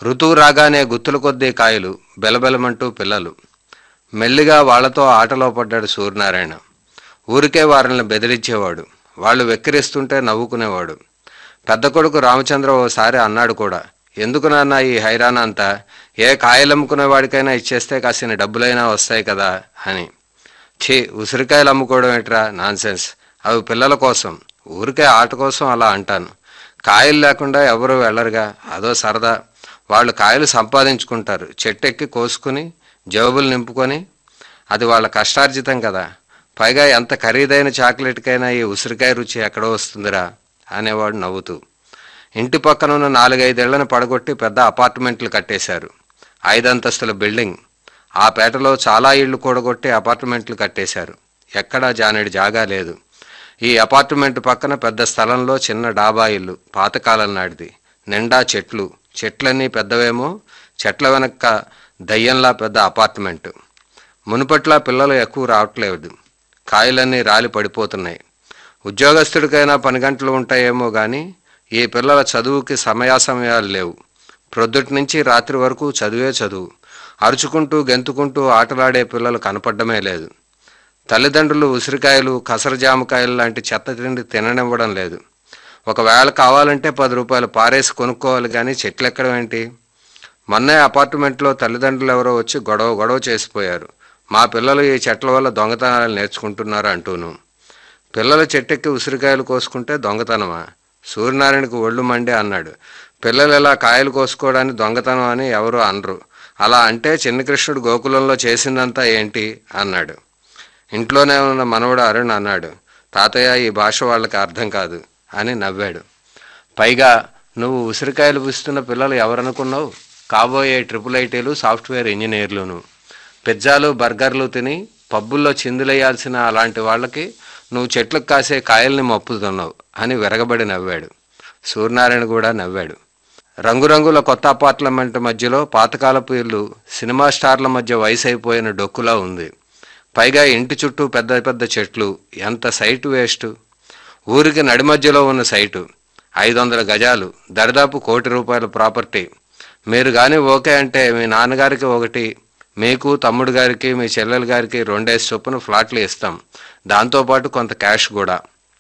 ఋతువు రాగానే గుత్తుల కొద్దీ కాయలు బెలబెలమంటూ పిల్లలు మెల్లిగా వాళ్లతో ఆటలో పడ్డాడు సూర్యనారాయణ ఊరికే వారిని బెదిరించేవాడు వాళ్ళు వెక్కిరిస్తుంటే నవ్వుకునేవాడు పెద్ద కొడుకు రామచంద్ర ఓసారి అన్నాడు కూడా ఎందుకు నాన్న ఈ హైరాణ అంతా ఏ కాయలమ్ముకునేవాడికైనా ఇచ్చేస్తే కాసిన డబ్బులైనా వస్తాయి కదా అని ఛీ ఉసిరికాయలు అమ్ముకోవడం ఏట్రా నాన్సెన్స్ అవి పిల్లల కోసం ఊరికే ఆట కోసం అలా అంటాను కాయలు లేకుండా ఎవరు వెళ్ళరుగా అదో సరదా వాళ్ళు కాయలు సంపాదించుకుంటారు చెట్టెక్కి కోసుకుని జేబులు నింపుకొని అది వాళ్ళ కష్టార్జితం కదా పైగా ఎంత ఖరీదైన చాక్లెట్కైనా ఈ ఉసిరికాయ రుచి ఎక్కడో వస్తుందిరా అనేవాడు నవ్వుతూ ఇంటి పక్కన ఉన్న నాలుగైదేళ్లను పడగొట్టి పెద్ద అపార్ట్మెంట్లు కట్టేశారు ఐదంతస్తుల బిల్డింగ్ ఆ పేటలో చాలా ఇళ్లు కూడగొట్టి అపార్ట్మెంట్లు కట్టేశారు ఎక్కడా జానేడు జాగా లేదు ఈ అపార్ట్మెంట్ పక్కన పెద్ద స్థలంలో చిన్న డాబా ఇల్లు పాతకాలం నాటిది నిండా చెట్లు చెట్లన్నీ పెద్దవేమో చెట్ల వెనక దయ్యంలా పెద్ద అపార్ట్మెంట్ మునుపట్లా పిల్లలు ఎక్కువ రావట్లేదు కాయలన్నీ రాలి పడిపోతున్నాయి ఉద్యోగస్తుడికైనా పని గంటలు ఉంటాయేమో కానీ ఈ పిల్లల చదువుకి సమయాసమయాలు లేవు ప్రొద్దుటి నుంచి రాత్రి వరకు చదువే చదువు అరుచుకుంటూ గెంతుకుంటూ ఆటలాడే పిల్లలు కనపడమే లేదు తల్లిదండ్రులు ఉసిరికాయలు కసర జామకాయలు లాంటి చెత్త తిండి తిననివ్వడం లేదు ఒకవేళ కావాలంటే పది రూపాయలు పారేసి కొనుక్కోవాలి కానీ చెట్లు ఎక్కడం ఏంటి మొన్నే అపార్ట్మెంట్లో తల్లిదండ్రులు ఎవరో వచ్చి గొడవ గొడవ చేసిపోయారు మా పిల్లలు ఈ చెట్ల వల్ల దొంగతనాలు నేర్చుకుంటున్నారు అంటూను పిల్లలు చెట్టెక్కి ఉసిరికాయలు కోసుకుంటే దొంగతనమా సూర్యనారాయణకు ఒళ్ళు మండే అన్నాడు పిల్లలు ఇలా కాయలు కోసుకోవడానికి దొంగతనం అని ఎవరు అనరు అలా అంటే చిన్నకృష్ణుడు గోకులంలో చేసిందంతా ఏంటి అన్నాడు ఇంట్లోనే ఉన్న మనవడు అరుణ్ అన్నాడు తాతయ్య ఈ భాష వాళ్ళకి అర్థం కాదు అని నవ్వాడు పైగా నువ్వు ఉసిరికాయలు పుస్తున్న పిల్లలు ఎవరనుకున్నావు కాబోయే ట్రిపుల్ ఐటీలు సాఫ్ట్వేర్ ఇంజనీర్లును పిజ్జాలు బర్గర్లు తిని పబ్బుల్లో చిందులేయాల్సిన అలాంటి వాళ్ళకి నువ్వు చెట్లకు కాసే కాయల్ని మప్పుతున్నావు అని విరగబడి నవ్వాడు సూర్యనారాయణ కూడా నవ్వాడు రంగురంగుల కొత్త అపార్ట్మెంట్ మధ్యలో పాతకాలపు ఇల్లు సినిమా స్టార్ల మధ్య వయసు అయిపోయిన డొక్కులా ఉంది పైగా ఇంటి చుట్టూ పెద్ద పెద్ద చెట్లు ఎంత సైటు వేస్ట్ ఊరికి నడి మధ్యలో ఉన్న సైటు ఐదు వందల గజాలు దరిదాపు కోటి రూపాయల ప్రాపర్టీ మీరు కానీ ఓకే అంటే మీ నాన్నగారికి ఒకటి మీకు తమ్ముడు గారికి మీ చెల్లెలు గారికి రెండేసి చొప్పున ఫ్లాట్లు ఇస్తాం దాంతోపాటు కొంత క్యాష్ కూడా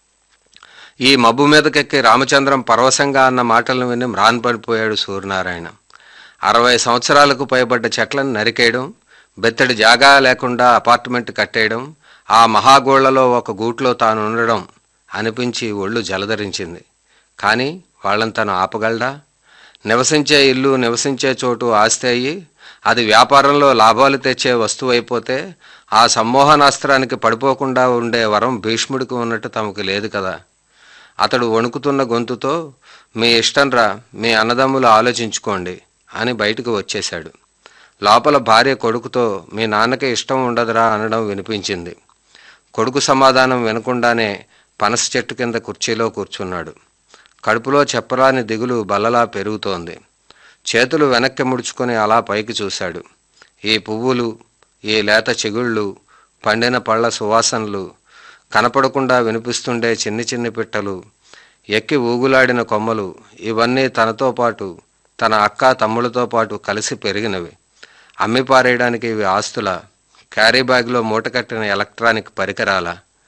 ఈ మబ్బు మీదకెక్కి రామచంద్రం పరవశంగా అన్న మాటలను విని మ్రాన్పడిపోయాడు సూర్యనారాయణ అరవై సంవత్సరాలకు పైబడ్డ చెట్లను నరికేయడం బెత్తడి జాగా లేకుండా అపార్ట్మెంట్ కట్టేయడం ఆ మహాగోళ్లలో ఒక గూట్లో తాను ఉండడం అనిపించి ఒళ్ళు జలధరించింది కానీ వాళ్ళని తను ఆపగలడా నివసించే ఇల్లు నివసించే చోటు ఆస్తి అయ్యి అది వ్యాపారంలో లాభాలు తెచ్చే వస్తువు అయిపోతే ఆ సమ్మోహనాస్త్రానికి పడిపోకుండా ఉండే వరం భీష్ముడికి ఉన్నట్టు తమకు లేదు కదా అతడు వణుకుతున్న గొంతుతో మీ ఇష్టంరా మీ అన్నదమ్ములు ఆలోచించుకోండి అని బయటకు వచ్చేశాడు లోపల భార్య కొడుకుతో మీ నాన్నకి ఇష్టం ఉండదురా అనడం వినిపించింది కొడుకు సమాధానం వినకుండానే పనస చెట్టు కింద కుర్చీలో కూర్చున్నాడు కడుపులో చెప్పరాని దిగులు బల్లలా పెరుగుతోంది చేతులు వెనక్కి ముడుచుకొని అలా పైకి చూశాడు ఈ పువ్వులు ఈ లేత చిగుళ్ళు పండిన పళ్ళ సువాసనలు కనపడకుండా వినిపిస్తుండే చిన్ని చిన్ని పిట్టలు ఎక్కి ఊగులాడిన కొమ్మలు ఇవన్నీ తనతో పాటు తన అక్క తమ్ముళ్ళతో పాటు కలిసి పెరిగినవి అమ్మి పారేయడానికి ఇవి ఆస్తుల క్యారీ బ్యాగ్లో మూటకట్టిన ఎలక్ట్రానిక్ పరికరాల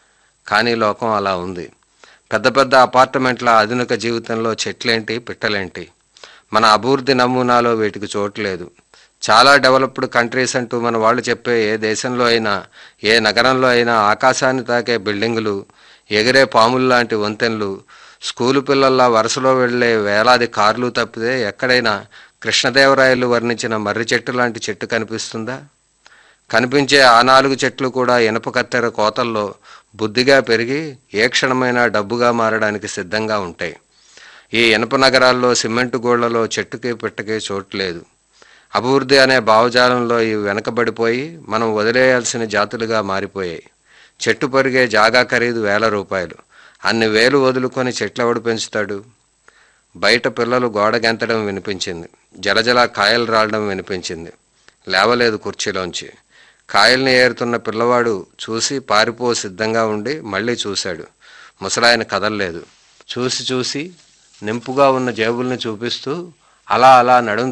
కానీ లోకం అలా ఉంది పెద్ద పెద్ద అపార్ట్మెంట్ల ఆధునిక జీవితంలో చెట్లేంటి పిట్టలేంటి మన అభివృద్ధి నమూనాలో వీటికి చోటు లేదు చాలా డెవలప్డ్ కంట్రీస్ అంటూ మన వాళ్ళు చెప్పే ఏ దేశంలో అయినా ఏ నగరంలో అయినా ఆకాశాన్ని తాకే బిల్డింగులు ఎగిరే పాములు లాంటి వంతెనలు స్కూలు పిల్లల్లా వరుసలో వెళ్లే వేలాది కార్లు తప్పితే ఎక్కడైనా కృష్ణదేవరాయలు వర్ణించిన మర్రి చెట్టు లాంటి చెట్టు కనిపిస్తుందా కనిపించే ఆ నాలుగు చెట్లు కూడా ఇనప కత్తెర కోతల్లో బుద్ధిగా పెరిగి ఏ క్షణమైనా డబ్బుగా మారడానికి సిద్ధంగా ఉంటాయి ఈ ఇనప నగరాల్లో సిమెంటు గోళ్లలో చెట్టుకి పిట్టకి చోటు లేదు అభివృద్ధి అనే భావజాలంలో ఇవి వెనకబడిపోయి మనం వదిలేయాల్సిన జాతులుగా మారిపోయాయి చెట్టు పెరిగే జాగా ఖరీదు వేల రూపాయలు అన్ని వేలు వదులుకొని చెట్లెవడు పెంచుతాడు బయట పిల్లలు గోడ గెంతడం వినిపించింది జలజల కాయలు రాలడం వినిపించింది లేవలేదు కుర్చీలోంచి కాయల్ని ఏరుతున్న పిల్లవాడు చూసి పారిపో సిద్ధంగా ఉండి మళ్ళీ చూశాడు ముసలాయన కదలలేదు చూసి చూసి నింపుగా ఉన్న జేబుల్ని చూపిస్తూ అలా అలా నడుం